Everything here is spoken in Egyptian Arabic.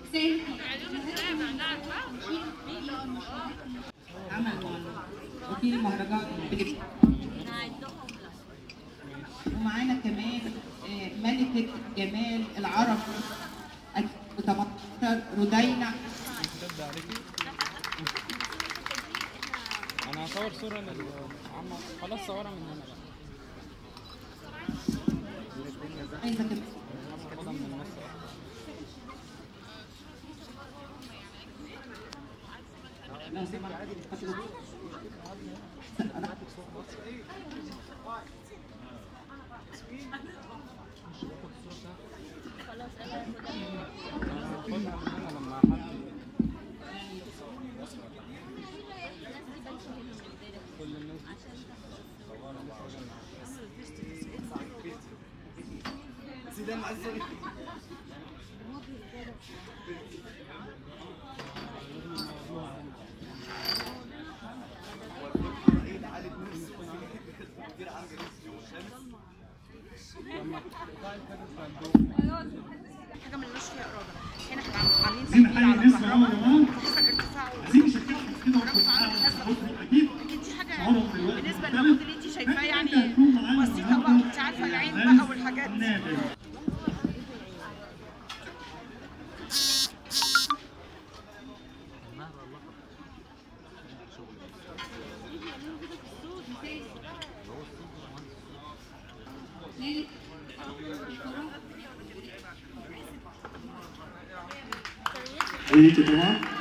عمل وكيل المهرجان بجد ومعانا كمان آه، ملكة جمال العرب 2018 رودينا شد عليكي انا هصور صورة للعمة خلاص صورها من هنا بقى عايزة كمان خدها من النص لو سمحت خدها من هنا لما حد كل الناس حاجه ملناش فيها اراده هنا احنا عاملين عايزين تسجيل نحيي على الناس معاهم الكهرباء يا جماعه ارتفاع عايزين نشجعهم كده ونكون معاهم اكيد اكيد دي حاجه شعورهم دلوقتي بالنسبه مختلف. للمجهود اللي انت شايفاه يعني إحنا هنكون معاهم بسيطه بقى انت عارفه العين بقى والحاجات دي نادر. ايه طبعا